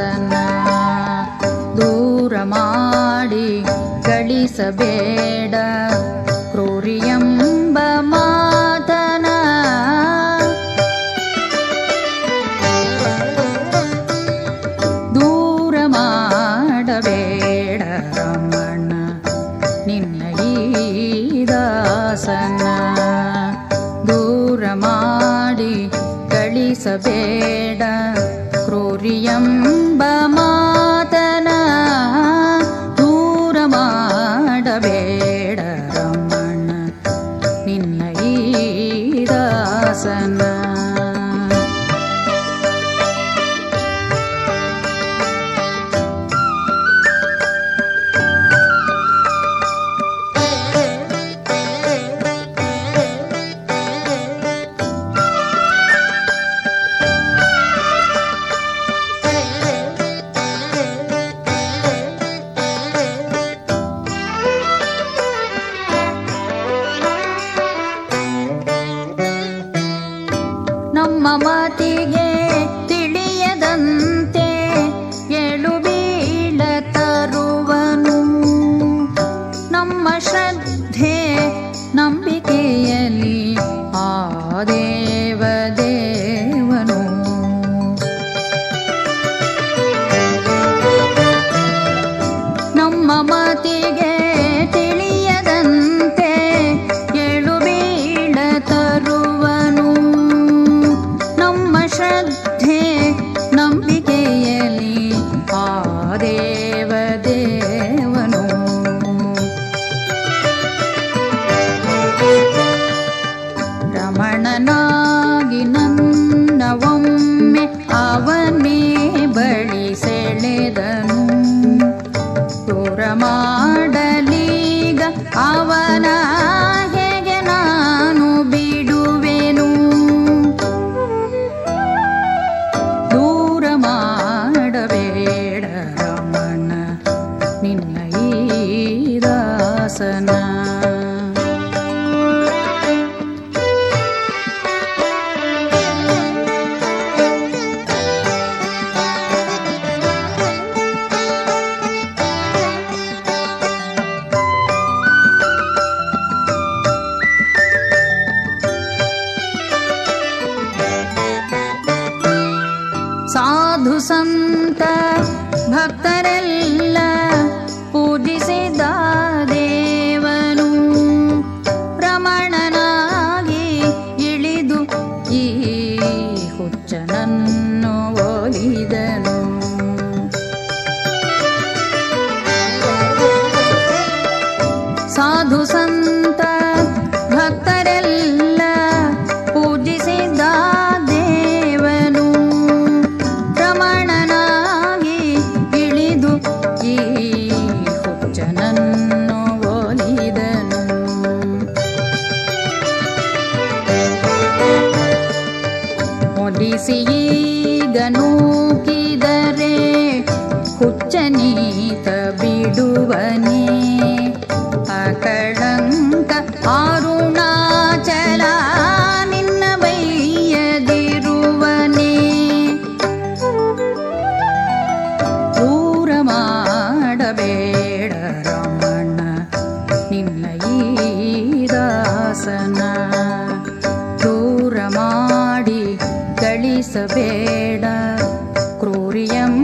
ದಾಸನ ದೂರ ಮಾಡಿ ಗಳಿಸಬೇಡ ಕ್ರೂರಿಯಂಬ ಮಾತನ ದೂರ ಮಾಡಬೇಡ ರಮಣ ನಿನ್ನ ಈ ದಾಸನ ದೂರ ಮಾಡಿ ಗಳಿಸಬೇಡ ಕ್ರೂರಿಯಂಬ ಮಾತನ ದೂರ ಮಾಡಬೇಡ ರಮಣ ನಿನ್ನ ಈ ದಾಸನ ನಮ್ಮ ಮಾತಿಗೆ ತಿಳಿಯದಂತೆ ಏಳು ಬೀಳ ತರುವನು ನಮ್ಮ ಶ್ರದ್ಧೆ ನಂಬಿಕೆಯಲ್ಲಿ ಆ ದೇವ ದೇವನು ನಮ್ಮ ಮಾತಿಗೆ ತಿಳಿಯದಂತೆ ಏಳು ಬೀಳ ತರುವನು ನಮ್ಮ ಶ್ರದ್ಧೆ ನಂಬಿಕೆಯಲ್ಲಿ ಆ ದೇವ ದೇವನು ರಮಣನಾಗಿ ನನ್ನ ಒಮ್ಮೆ ಅವನೇ ಬಳಿ ಸೆಳೆದನು ದೂರ ಮಾಡಲೀಗ ಅವನ ಹೇಗೆ ನಾನು ಬಿಡುವೆನು ದೂರ ಮಾಡಬೇಡ ರಮಣ ನಿನ್ನ ಈ ದಾಸನ ಸಾಧು ಸಂತ ಭಕ್ತರೆಲ್ಲ ಪೂಜಿಸಿದ ದೇವನು ರಮಣನಾಗಿ ಇಳಿದು ಈ ಹುಚ್ಚನನ್ನು ಒಲಿದನು ಸಾಧು ಸಂತ ಭಕ್ತರೆಲ್ಲ ಪೂಜಿಸಿದ ದೇವನು ರಮಣನಾಗಿ ಇಳಿದು ಈ ಹುಚ್ಚನನ್ನು ಒಲಿದನು ಒಲಿಸಿ ಈಗ ನೂಕಿದರೆ ಹುಚ್ಚನೀತ ಬಿಡುವನೇ ಅಕಳಂಕ ಅರುಣಾಚಲ ನಿನ್ನ ಬೈಯದಿರುವನೇ ದೂರ ಮಾಡಬೇಡ ರಮಣ ನಿನ್ನ ಈ ದಾಸನ ದೂರ ಮಾಡಿ ಗಳಿಸಬೇಡ ಕ್ರೂರಿಯಂ